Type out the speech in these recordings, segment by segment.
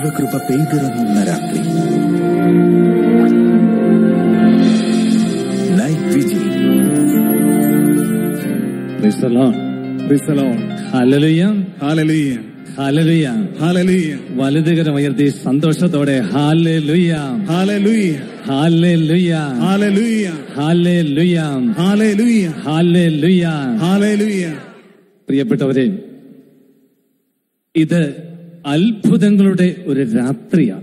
ദൈവകൃപ പെയ്തിറങ്ങുന്ന രാത്രി night vigil Praise the Lord. Praise the Lord. Hallelujah. Hallelujah. Hallelujah. Hallelujah. വലതുകരം ഉയർത്തി സന്തോഷത്തോടെ ഹാലലുയ Hallelujah. ഹാലലുയ Hallelujah. ഹാലലുയ Hallelujah. ഹാലലുയ Hallelujah. പ്രിയപ്പെട്ടവരെ ഇത് അത്ഭുതങ്ങളുടെ ഒരു രാത്രിയാണ്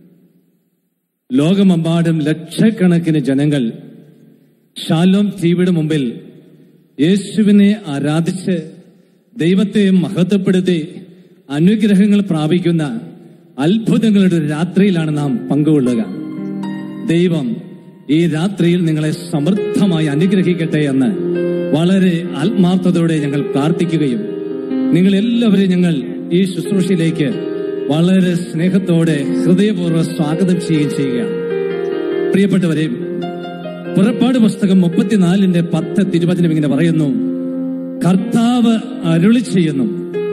ലോകമെമ്പാടും ലക്ഷക്കണക്കിന് ജനങ്ങൾ ഷാലോം ടിവിയുടെ മുമ്പിൽ യേശുവിനെ ആരാധിച്ച് ദൈവത്തെ മഹത്വപ്പെടുത്തി അനുഗ്രഹങ്ങൾ പ്രാപിക്കുന്ന അത്ഭുതങ്ങളുടെ ഒരു രാത്രിയിലാണ് നാം പങ്കുകൊള്ളുക ദൈവം ഈ രാത്രിയിൽ നിങ്ങളെ സമൃദ്ധമായി അനുഗ്രഹിക്കട്ടെ എന്ന് വളരെ ആത്മാർത്ഥതയോടെ ഞങ്ങൾ പ്രാർത്ഥിക്കുകയും നിങ്ങൾ എല്ലാവരെയും ഞങ്ങൾ ഈ ശുശ്രൂഷയിലേക്ക് വളരെ സ്നേഹത്തോടെ ഹൃദയപൂർവ്വം സ്വാഗതം ചെയ്യുകയും ചെയ്യുകയാണ് പ്രിയപ്പെട്ടവരെ പുറപ്പാട് പുസ്തകം മുപ്പത്തിനാലിന്റെ പത്ത് തിരുവചനം ഇങ്ങനെ പറയുന്നു കർത്താവ് അരുളി ചെയ്യുന്നു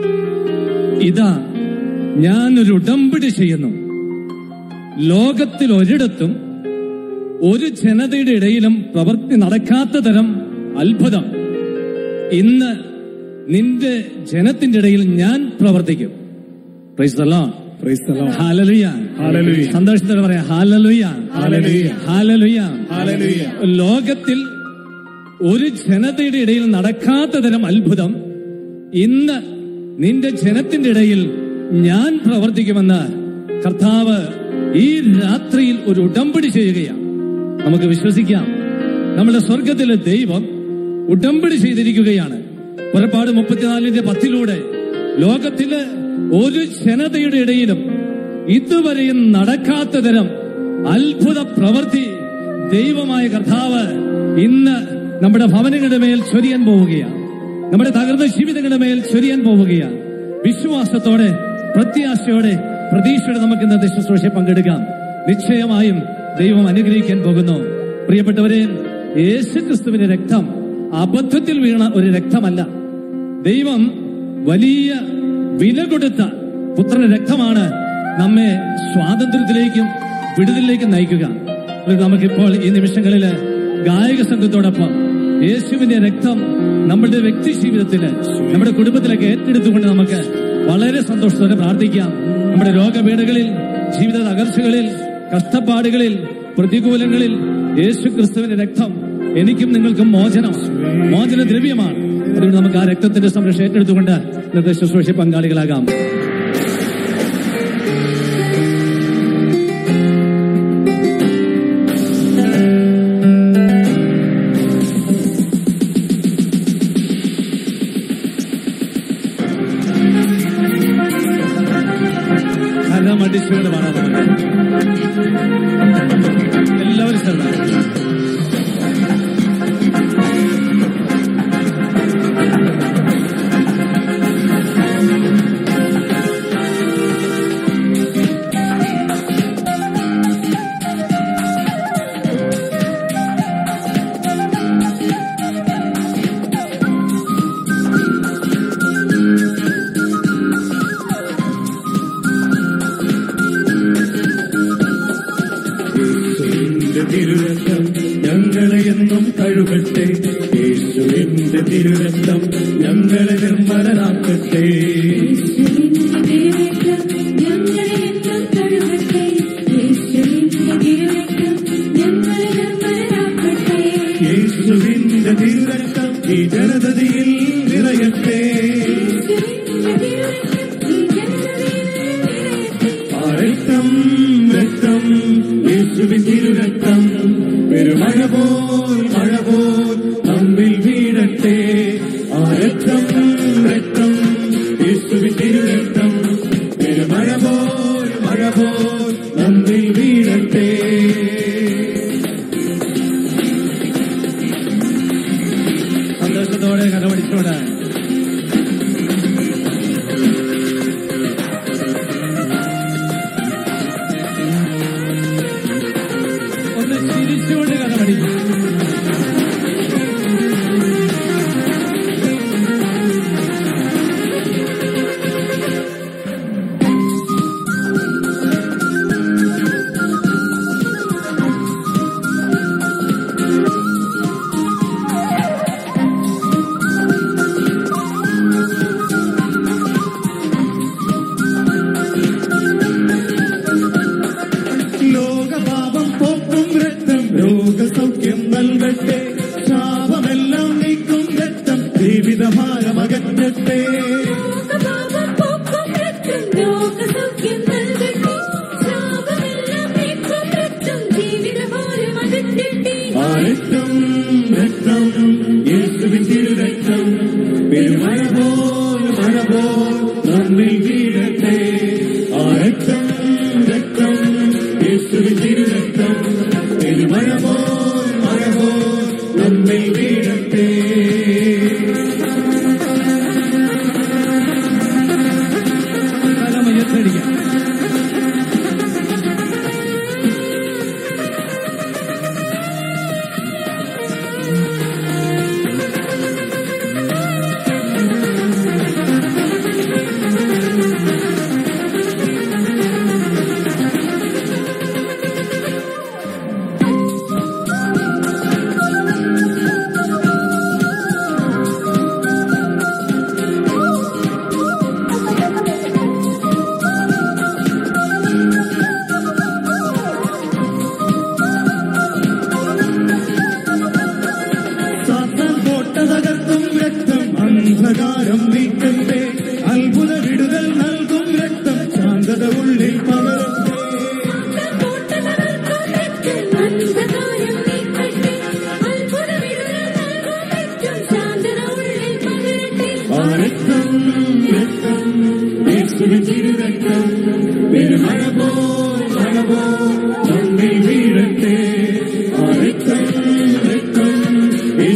ഇതാ ഞാനൊരു ഉടമ്പടി ചെയ്യുന്നു ലോകത്തിൽ ഒരിടത്തും ഒരു ജനതയുടെ ഇടയിലും പ്രവൃത്തി നടക്കാത്ത തരം അത്ഭുതം ഇന്ന് നിന്റെ ജനത്തിന്റെ ഇടയിൽ ഞാൻ പ്രവർത്തിക്കും Praise the Lord. Praise the Lord. Hallelujah. Hallelujah. സന്തോഷത്തോടെ പറയാം ഹാലലുയ Hallelujah. ഹാലലുയ Hallelujah. ലോകത്തിൽ ഒരു ജനതയുടെ ഇടയിൽ നടക്കാത്ത തരം അത്ഭുതം ഇന്ന് നിന്റെ ജനത്തിന്റെ ഇടയിൽ ഞാൻ പ്രവർത്തിക്കുമെന്ന് കർത്താവ് ഈ രാത്രിയിൽ ഒരു ഉടമ്പടി ചെയ്യുകയാണ് നമുക്ക് വിശ്വസിക്കാം നമ്മുടെ സ്വർഗത്തിലെ ദൈവം ഉടമ്പടി ചെയ്തിരിക്കുകയാണ് പുറപ്പാട് മുപ്പത്തിനാലിന്റെ പത്തിലൂടെ ലോകത്തില് ഒരു ജനതയുടെ ഇടയിലും ഇതുവരെയും നടക്കാത്ത തരം അത്ഭുത പ്രവൃത്തി ദൈവമായ കർത്താവ് ഇന്ന് നമ്മുടെ ഭവനങ്ങളുടെ മേൽ ചൊരിയാൻ പോവുകയാണ് നമ്മുടെ തകർന്ന ജീവിതങ്ങളുടെ മേൽ ചൊരിയാൻ പോവുകയാണ് വിശ്വാസത്തോടെ പ്രത്യാശയോടെ പ്രതീക്ഷയോടെ നമുക്ക് ഇന്നത്തെ ശുശ്രൂഷ പങ്കെടുക്കാം നിശ്ചയമായും ദൈവം അനുഗ്രഹിക്കാൻ പോകുന്നു പ്രിയപ്പെട്ടവരെ യേശു ക്രിസ്തുവിന്റെ രക്തം അബദ്ധത്തിൽ വീണ ഒരു രക്തമല്ല ദൈവം വലിയ വില കൊടുത്ത പുത്രന്റെ രക്തമാണ് നമ്മെ സ്വാതന്ത്ര്യത്തിലേക്കും വിടുതലിലേക്കും നയിക്കുക അതുകൊണ്ട് നമുക്കിപ്പോൾ ഈ നിമിഷങ്ങളില് ഗായക സംഘത്തോടൊപ്പം യേശുവിന്റെ രക്തം നമ്മുടെ വ്യക്തി ജീവിതത്തില് നമ്മുടെ കുടുംബത്തിലൊക്കെ ഏറ്റെടുത്തുകൊണ്ട് നമുക്ക് വളരെ സന്തോഷത്തോടെ പ്രാർത്ഥിക്കാം നമ്മുടെ രോഗപീഠകളിൽ ജീവിത തകർച്ചകളിൽ കഷ്ടപ്പാടുകളിൽ പ്രതികൂലങ്ങളിൽ യേശു ക്രിസ്തുവിന്റെ രക്തം എനിക്കും നിങ്ങൾക്കും മോചനം മോചന ദ്രവ്യമാണ് അതുകൊണ്ട് നമുക്ക് ആ രക്തത്തിന്റെ സംരക്ഷണം ഏറ്റെടുത്തുകൊണ്ട് ഇന്നത്തെ ശുശ്രൂഷ പങ്കാളികളാകാം കരമടിച്ചുകൊണ്ട് പാടാം നമുക്ക്. എല്ലാവരും ചേർന്ന് യേശുവിന്റെ തിരുരക്തം ഞങ്ങളെ എന്നും കഴുകട്ടെ യേശുവിന്റെ തിരുരക്തം ഞങ്ങളെ നിർമ്മലനാക്കട്ടെ യേശുവിന്റെ തിരുരക്തം ഈ ജനതയിൽ നിറയട്ടെ ആ രക്തം രക്തം യേശുവിൻ തിരുരക്തം പെരുമഴ പോൽ മഴ പോൽ നമ്മിൽ വീഴട്ടെ ആ രക്തം രക്തം യേശുവിൻ തിരുരക്തം പെരുമഴ പോൽ മഴ പോൽ നമ്മിൽ വീഴട്ടെ സന്തോഷത്തോടെ കരമടിച്ചോടെ ഒന്ന് ചിരിച്ചുകൊണ്ട് കരമടിക്കും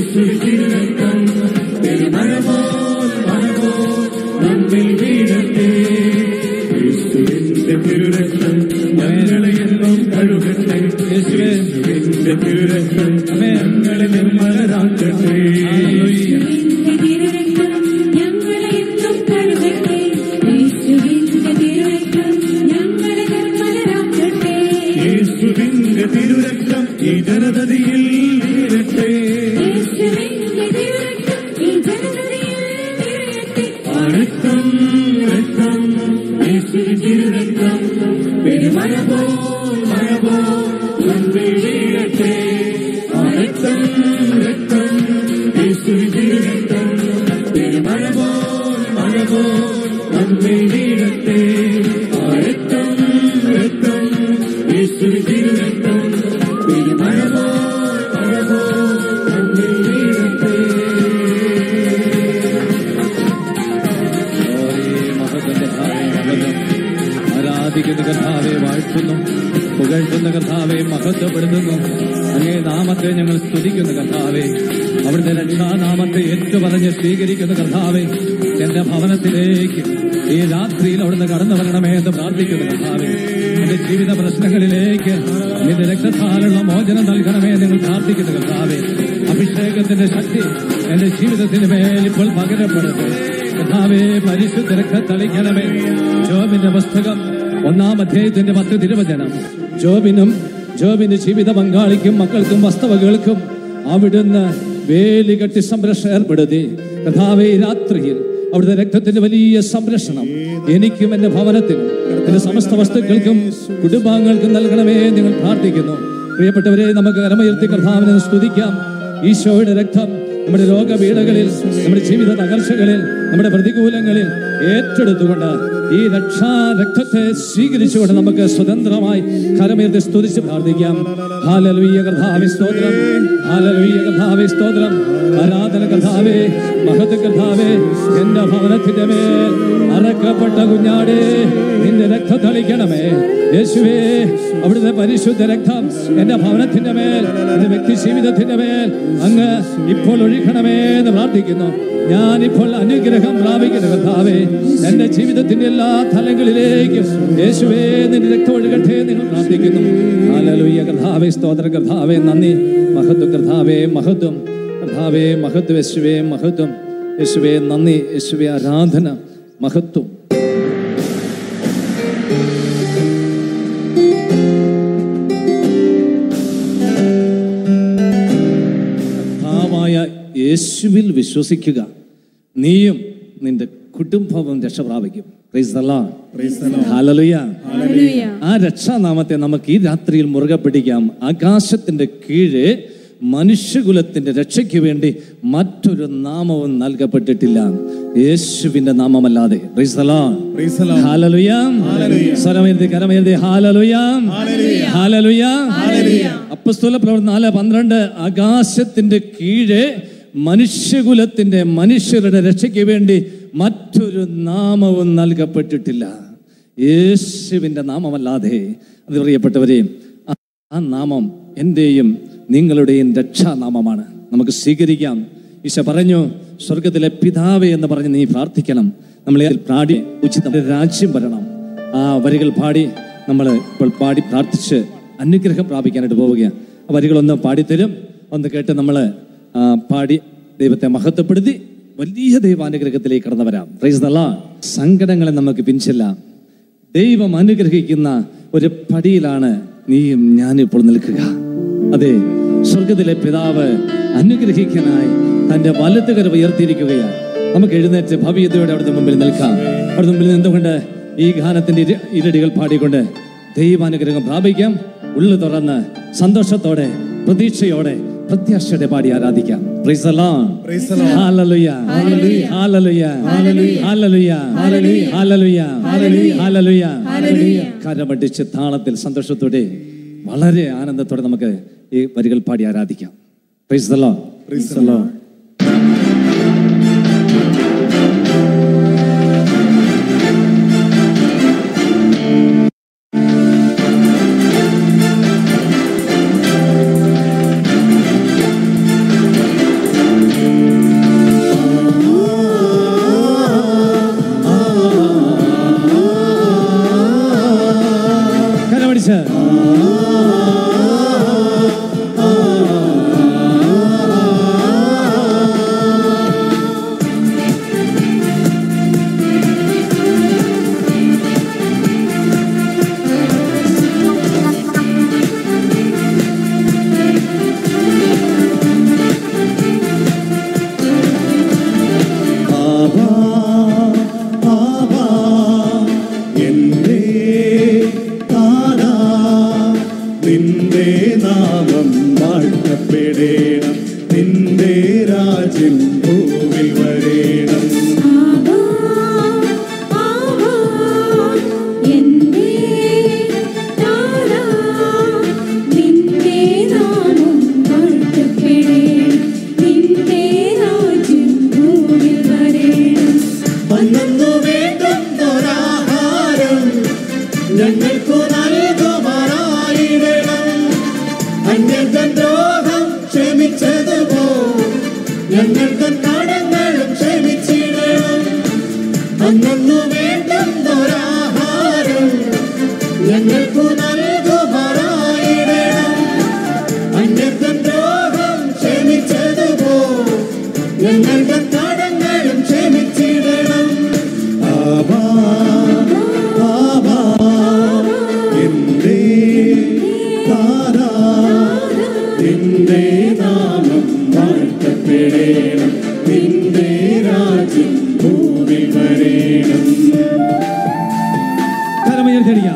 യേശുവിൻ തിരുരക്തം പെരുമഴ പോൽ മഴ പോൽ നമ്മിൽ വീഴട്ടെ യേശുവിന്റെ തിരുരക്തം ഞങ്ങളെയെല്ലാം കഴുകട്ടെ യേശുവിന്റെ തിരുരക്തം ഞങ്ങളെ നിർമ്മലരാക്കട്ടെ യേശുവിന്റെ തിരുരക്തം ഞങ്ങളെയെന്നും കഴുകട്ടെ. യേശുവിന്റെ തിരുരക്തം ഞങ്ങളെ നിർമ്മലരാക്കട്ടെ. യേശുവിന്റെ തിരുരക്തം ഈ ജനതയിൽ വീഴട്ടെ യേശുവിന്റെ തിരുരക്തം ഈ ജനതയിൽ നിറയട്ടെ. ആ രക്തം രക്തം യേശുവിൻ തിരുരക്തം പെരുമഴ പോൽ മഴ പോൽ നമ്മിൽ വീഴട്ടെ ആ രക്തം രക്തം യേശുവിൻ തിരുരക്തം പെരുമഴ പോൽ മഴ പോൽ നമ്മിൽ വീഴട്ടെ ആ രക്തം രക്തം യേശുവിൻ തിരുരക്തം പെരുമഴ പോൽ മഴ പോൽ നമ്മിൽ വീഴട്ടെ ആരാധിക്കുന്ന കർത്താവെ വാഴ്ത്തുന്നു പുകഴ്ത്തുന്ന കർത്താവെ മഹത്വപ്പെടുത്തുന്നു അങ്ങേ നാമത്തെ ഞങ്ങൾ സ്തുതിക്കുന്ന കർത്താവെ അവിടുത്തെ രക്ഷാനാമത്തെ ഏറ്റുപറഞ്ഞ് സ്വീകരിക്കുന്ന കർത്താവെ എന്റെ ഭവനത്തിലേക്ക് ഈ രാത്രിയിൽ അവിടുന്ന് കടന്നു വരണമേ എന്ന് പ്രാർത്ഥിക്കുന്നു കർത്താവെ എന്റെ ജീവിത പ്രശ്നങ്ങളിലേക്ക് നിന്റെ രക്തത്താലുള്ള മോചനം നൽകണമേ എന്ന് നിങ്ങൾ പ്രാർത്ഥിക്കുന്നു കർത്താവെ അഭിഷേകത്തിന്റെ ശക്തി എന്റെ ജീവിതത്തിന് മേൽ ഇപ്പോൾ പകരപ്പെടട്ടെ കർത്താവേ പരിശുദ്ധ രക്തത്തളിക്കണമേ ജോബിന്റെ പുസ്തകം ഒന്നാം അധ്യായത്തിന്റെ പത്ത് തിരുവചനം ജോബിനും ജോബിന്റെ ജീവിത പങ്കാളിക്കും മക്കൾക്കും വസ്തുവകൾക്കും അവിടുന്ന് വേലി കെട്ടി സംരക്ഷണം ഏർപ്പെടുത്തി കർത്താവേ ഈ രാത്രിയിൽ അവിടുത്തെ രക്തത്തിന്റെ വലിയ സംരക്ഷണം എനിക്കും എന്റെ ഭവനത്തിനും എന്റെ സമസ്ത വസ്തുക്കൾക്കും കുടുംബാംഗങ്ങൾക്കും നൽകണമേ എന്ന് നിങ്ങൾ പ്രാർത്ഥിക്കുന്നു പ്രിയപ്പെട്ടവരെ നമുക്ക് കരമയുർത്തി കർത്താവിനെ സ്തുതിക്കാം ഈശോയുടെ രക്തം നമ്മുടെ രോഗപീഠകളിൽ നമ്മുടെ ജീവിത തകർച്ചകളിൽ നമ്മുടെ പ്രതികൂലങ്ങളിൽ ഏറ്റെടുത്തുകൊണ്ട് ഈ രക്ഷാ രക്തത്തെ സ്വീകരിച്ചുകൊണ്ട് നമുക്ക് സ്വതന്ത്രമായി കരമേർത്തി സ്തുതിച്ച് പ്രാർത്ഥിക്കാം ഹാലലുയ്യ കർത്താവെ സ്തോത്രം ഹാലലുയ്യ കർത്താവെ സ്തോത്രം ആരാധന കർത്താവേ മഹത് കർത്താവേ എന്റെ ഭവനത്തിന്റെ മേൽ അറക്കപ്പെട്ട കുഞ്ഞാടേ നിന്റെ രക്തം തളിക്കണമേ യേശുവേ അവിടുത്തെ പരിശുദ്ധ രക്തം എന്റെ ഭവനത്തിന്റെ മേൽ എന്റെ വ്യക്തി ജീവിതത്തിന്റെ മേൽ അങ്ങ് ഇപ്പോൾ ഒഴിക്കണമേ എന്ന് പ്രാർത്ഥിക്കുന്നു ഞാനിപ്പോൾ അനുഗ്രഹം പ്രാപിക്കുന്ന കർത്താവേ എന്റെ ജീവിതത്തിന്റെ എല്ലാ തലങ്ങളിലേക്കും യേശുവേ നിന്റെ രക്തം ഒഴുകട്ടെ എന്ന് നിങ്ങൾ പ്രാർത്ഥിക്കുന്നു ഹാലലുയ്യ കർത്താവേ സ്തോത്ര കർത്താവേ നന്ദി മഹത്വം കർത്താവേ മഹത്വം കർത്താവേ മഹത്വം യേശുവേ മഹത്വം യേശുവേ നന്ദി യേശുവേ ആരാധന മഹത്വം കർത്താവായ യേശുവിൽ വിശ്വസിക്കുക നീയും നിന്റെ കുടുംബവും രക്ഷ പ്രാപിക്കും Praise the Lord. Hallelujah. Hallelujah. ആ രക്ഷാനാമത്തെ നമുക്ക് ഈ രാത്രിയിൽ മുറുകെ പിടിക്കാം ആകാശത്തിന്റെ കീഴെ മനുഷ്യകുലത്തിന്റെ രക്ഷയ്ക്ക് വേണ്ടി മറ്റൊരു നാമവും നൽകപ്പെട്ടിട്ടില്ല യേശുവിന്റെ നാമമല്ലാതെ Praise the Lord. Praise the Lord. Hallelujah. സ്വരമെഴുതി കരമെഴുതി Hallelujah. Hallelujah. അപ്പസ്തോല പ്രവർത്തനം നാല് പന്ത്രണ്ട് ആകാശത്തിന്റെ കീഴെ മനുഷ്യകുലത്തിന്റെ മനുഷ്യരുടെ രക്ഷയ്ക്ക് വേണ്ടി മറ്റൊരു നാമവും നൽകപ്പെട്ടിട്ടില്ല യേശുവിന്റെ നാമമല്ലാതെ അത് പ്രിയപ്പെട്ടവരെ ആ- ആ നാമം എന്റെയും നിങ്ങളുടെയും രക്ഷാനാമമാണ് നമുക്ക് സ്വീകരിക്കാം ഈശോ പറഞ്ഞു സ്വർഗത്തിലെ പിതാവേ എന്ന് പറഞ്ഞ് നീ പ്രാർത്ഥിക്കണം നമ്മളെ പാടി ഉചിതം രാജ്യം വരണം ആ വരികൾ പാടി നമ്മൾ ഇപ്പോൾ പാടി പ്രാർത്ഥിച്ച് അനുഗ്രഹം പ്രാപിക്കാനായിട്ട് പോവുകയാണ് ആ വരികളൊന്ന് പാടിത്തരും ഒന്ന് കേട്ട് നമ്മൾ പാടി ദൈവത്തെ മഹത്വപ്പെടുത്തി വലിയ ദൈവാനുഗ്രഹത്തിലേക്ക് കടന്നു വരാം പ്രൈസ് ദ ലോർഡ്. സങ്കടങ്ങളെ നമുക്ക് പിൻചെല്ലാം ദൈവം അനുഗ്രഹിക്കുന്ന ഒരു പടിയിലാണ് നീയും ഞാനിപ്പോൾ നിൽക്കുക അതെ സ്വർഗത്തിലെ പിതാവ് അനുഗ്രഹിക്കാനായി തന്റെ വലത്തുകര ഉയർത്തിയിരിക്കുകയാണ് നമുക്ക് എഴുന്നേറ്റ് ഭവ്യതയോടെ അവിടുത്തെ മുമ്പിൽ നിൽക്കാം അവിടുത്തെ മുമ്പിൽ നിന്നുകൊണ്ട് ഈ ഗാനത്തിന്റെ ഇര- ഇരടികൾ പാടിക്കൊണ്ട് ദൈവാനുഗ്രഹം പ്രാപിക്കാം ഉള്ളു തുറന്ന് സന്തോഷത്തോടെ പ്രതീക്ഷയോടെ പ്രത്യാശയോടെ പാടി ആരാധിക്കാം Praise the Lord. Praise the Lord. Hallelujah. Hallelujah. Hallelujah. Hallelujah. Hallelujah. കരമടിച്ച് താളത്തിൽ സന്തോഷത്തോടെ വളരെ ആനന്ദത്തോടെ നമുക്ക് ഈ വരികൾ പാടി ആരാധിക്കാം Praise the Lord. Praise the Lord. രാജ്യം ഭൂവിൽ വരേണം ആവാ ആവാ എന്റെ താരാ നിന്റെ നാമം വാഴ്ത്തപ്പെടേണം നിന്റെ രാജ്യം ഭൂമിൽ വരേണം അന്നു വേണ്ടുന്നൊരാഹാരം ഞങ്ങൾക്കു നൽകുമാറായിടണം അന്യതൻ ദ്രോഹം ക്ഷമിച്ചതുപോ ഞങ്ങൾക്ക് കടങ്ങളും ക്ഷമിച്ചിടണം അന്നു വേണ്ടുന്നൊരാഹാരം ഞങ്ങൾക്കു നൽകുമാറായിടണം അന്യതൻ ദ്രോഹം ക്ഷമിച്ചതുപോ ഞങ്ങളുടെ കടങ്ങളും ക്ഷമിച്ചിടണം ആവാ ആവാ എന്റെ താരാ നിന്റെ നാമം വാഴ്ത്തപ്പെടേണം നിന്റെ രാജ്യം ഭൂമി വരേണം കരമുയർത്തടിക്കാം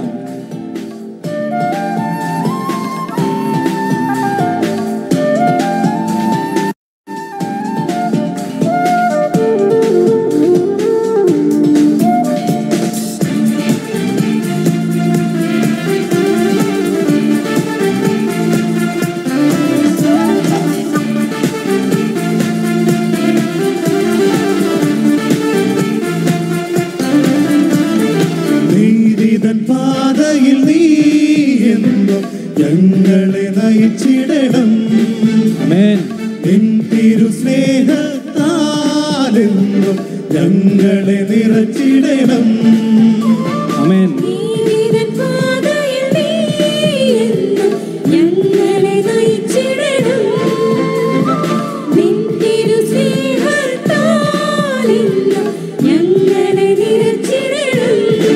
നീതിതൻ പാതയിൽ നീ എന്നും ഞങ്ങളെ നയിച്ചിടണം ആമേൻ നിൻ തിരു സ്നേഹത്താലെന്നും ഞങ്ങളെ നിറച്ചിടണം ആമേൻ നീതിതൻ പാതയിൽ നീ എന്നും ഞങ്ങളെ നയിച്ചിടണം നിൻ തിരുസ്നേഹത്താലെന്നും ഞങ്ങളെ നിറച്ചിടണം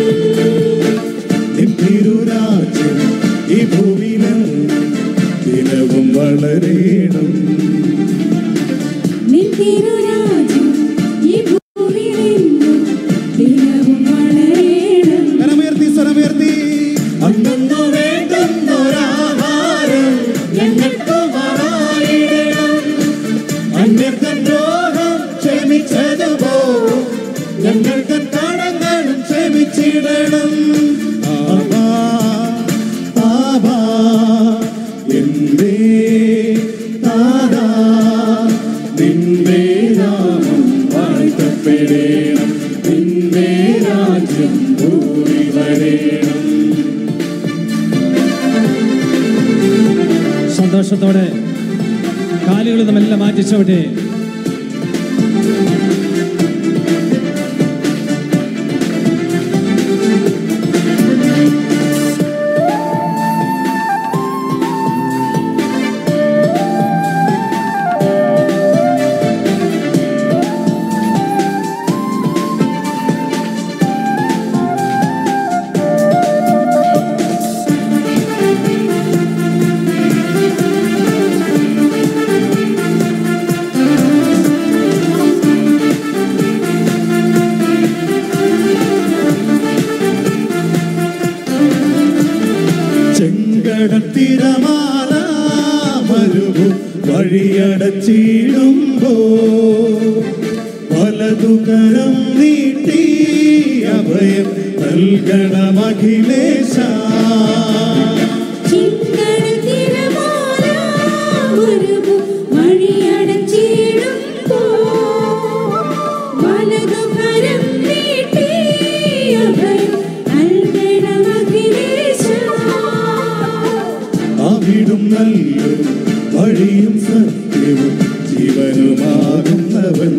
നിൻ തിരുരാജ്യം ഈ ഭൂമിയിലെന്നും ദിനവും വളരേണം നിൻ തിരുരാജ്യം ഈ ഭൂമിയിലെങ്ങും ദിനവും വളരേണം കരമുയർത്തി സ്വരമുയർത്തി അന്നു വേണ്ടുന്നൊരാഹാരം ഞങ്ങൾക്ക് മറായിടണം അന്യർക്കൻ ദ്രോഹം ക്ഷമിച്ചതുപോ ഞങ്ങൾക്ക് കടങ്ങളും ക്ഷമിച്ചിടണം ആവാ ആവാ എന്റെ താരാ നിന്റെ നാമം വാഴ്ത്തപ്പെടേണം നിന്റെ രാജ്യം ഭൂമി വരേണം സന്തോഷത്തോടെ കാലുകൾ തമ്മെല്ലാം മാറ്റിച്ചോട്ടെ ചെങ്കടത്തിരമാല മരുഭു വഴിയടച്ചിടുമ്പോ വലതുകരം നീട്ടി അഭയം നൽകണമഖിലേശ ചിങ്കട തിരമാല ഉരുകു വഴിയടച്ചിടുമ്പോ വലതു കരം നീട്ടി അഭയം നൽകണമഖിലേശാ. അവിടും നല്ലും വഴിയും സത്യവും ജീവനുമാകുന്നവൻ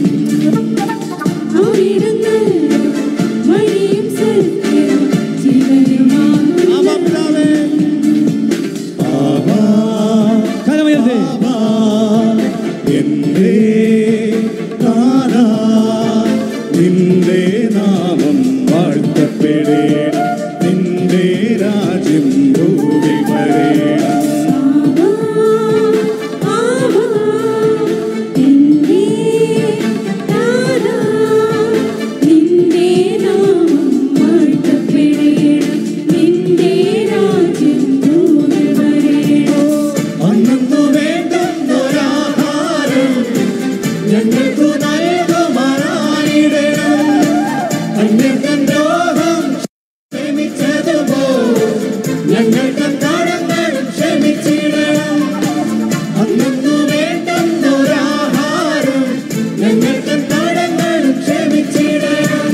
അവിടുന്ന് വഴിയും സത്യവും ജീവനുമാകുന്നു ആവാ ആവാ കരമുയർത്തി ആവാ എന്റെ താരാ നിന്റെ നാമം വാഴ്ത്തപ്പെടേണം നിന്റെ രാജ്യം ഭൂമിൽ വരേണം ആവാ എന്റെ താരാ നിന്റെ നാമം വാഴ്ത്തപ്പെടേണം നിന്റെ രാജ്യം ഭൂമിൽ വരേണം അന്നു വേണ്ടുന്നൊരാഹാരം ഞങ്ങൾക്കു നൽകുമാറായിടണം അന്യതൻ ദ്രോഹം ക്ഷമിച്ചതുപോ ഞങ്ങൾക്കും കടങ്ങളും ക്ഷമിച്ചിടണം അന്നു വേണ്ടുന്നൊരാഹാരം ഞങ്ങൾക്കും കടങ്ങളും ക്ഷമിച്ചിടണം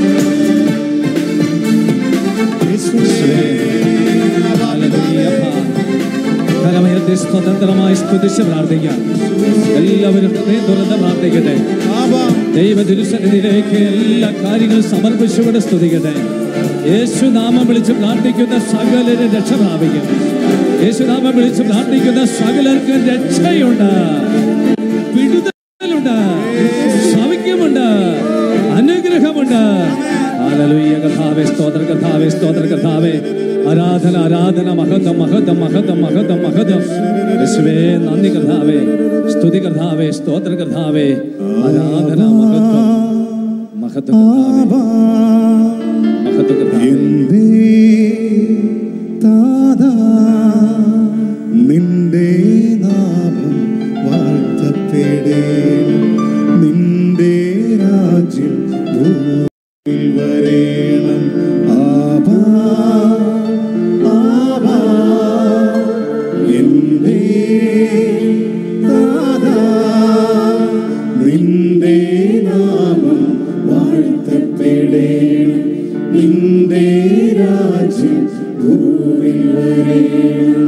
കരമയത്തെ സ്വതന്ത്രമായി സ്തുതിച്ച് പ്രാർത്ഥിക്കാം എല്ലാവരും ഹൃദയം തുറന്ന് പ്രാർത്ഥിക്കട്ടെ ദൈവ തിരുസന്നിധിയിലേക്ക് എല്ലാ കാര്യങ്ങളും സമർപ്പിച്ചുകൊണ്ട് സ്തുതിക്കട്ടെ യേശുനാമം വിളിച്ച് പ്രാർത്ഥിക്കുന്ന സകലരും രക്ഷ പ്രാപിക്കും യേശുനാമം വിളിച്ച് പ്രാർത്ഥിക്കുന്ന സകലർക്കും രക്ഷയുണ്ട് വിടുതലുണ്ട് സൗഖ്യമുണ്ട് അനുഗ്രഹമുണ്ട് ഹല്ലേലൂയ കഥാവേ സ്തോത്ര കഥാവേ സ്തോത്ര കഥാവേ ആരാധന ആരാധന മഹത്വം മഹത്വം മഹത്വം മഹത്വം മഹത്വം യേശുവേ നന്ദി കർത്താവേ സ്തുതി കർത്താവേ സ്തോത്ര കർത്താവേ ആരാധന മഹത്വം മഹത്വം കർത്താവേ മഹത്വം കർത്താവേ എന്റെ താതാ നിന്റെ നാമം വാഴ്ത്തപ്പെടേണം നിന്റെ രാജ്യം ഭൂമിയിൽ വരേണം ആബാ ആബാ എന്റെ താതാ നിന്റെ നാമം വാഴ്ത്തപ്പെടേണം നിന്റെ രാജ്യം ഭൂമിൽ വരേണം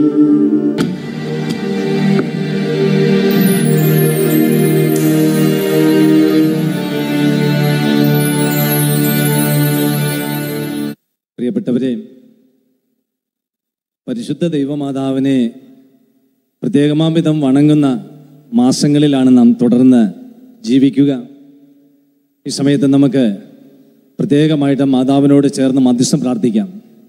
പ്രിയപ്പെട്ടവരെ പരിശുദ്ധ ദൈവമാതാവിനെ പ്രത്യേകമാം വിധം വണങ്ങുന്ന മാസങ്ങളിലാണ് നാം തുടർന്ന് ജീവിക്കുക ഈ സമയത്ത് നമുക്ക് പ്രത്യേകമായിട്ട് മാതാവിനോട് ചേർന്ന് മധ്യസ്ഥം പ്രാർത്ഥിക്കാം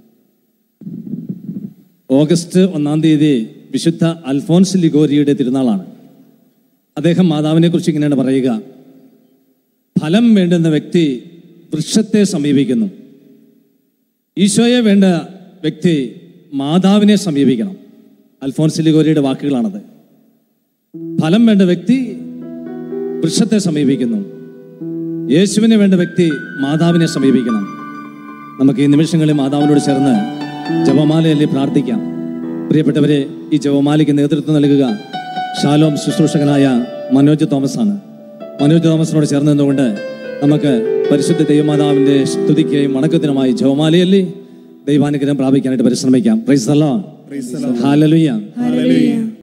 ഓഗസ്റ്റ് ഒന്നാം തീയതി വിശുദ്ധ അൽഫോൻസ് ലിഗോരിയുടെ തിരുനാളാണ് അദ്ദേഹം മാതാവിനെ കുറിച്ച് ഇങ്ങനെയാണ് പറയുക ഫലം വേണ്ടുന്ന വ്യക്തി വൃക്ഷത്തെ സമീപിക്കുന്നു ഈശോയെ വേണ്ട വ്യക്തി മാതാവിനെ സമീപിക്കണം അൽഫോൻസ് ലിഗോരിയുടെ വാക്കുകളാണത് ഫലം വേണ്ട വ്യക്തി വൃക്ഷത്തെ സമീപിക്കുന്നു യേശുവിന് വേണ്ട വ്യക്തി മാതാവിനെ സമീപിക്കണം നമുക്ക് ഈ നിമിഷങ്ങളിൽ മാതാവിനോട് ചേർന്ന് ജപമാലയല്ലേ പ്രാർത്ഥിക്കാം പ്രിയപ്പെട്ടവരെ ഈ ജപമാലയ്ക്ക് നേതൃത്വം നൽകുക ഷാലോം ശുശ്രൂഷകനായ മനോജ് തോമസ് ആണ് മനോജ് തോമസിനോട് ചേർന്ന് നിന്നുകൊണ്ട് നമുക്ക് പരിശുദ്ധ ദൈവമാതാവിന്റെ സ്തുതിക്കുകയും വണക്കത്തിനുമായി ജപമാലയല്ലേ ദൈവാനുഗ്രഹം പ്രാപിക്കാനായിട്ട് പരിശ്രമിക്കാം പ്രൈസ് അല്ലോ ഹാലലുയ്യ ഹല്ലേലൂയ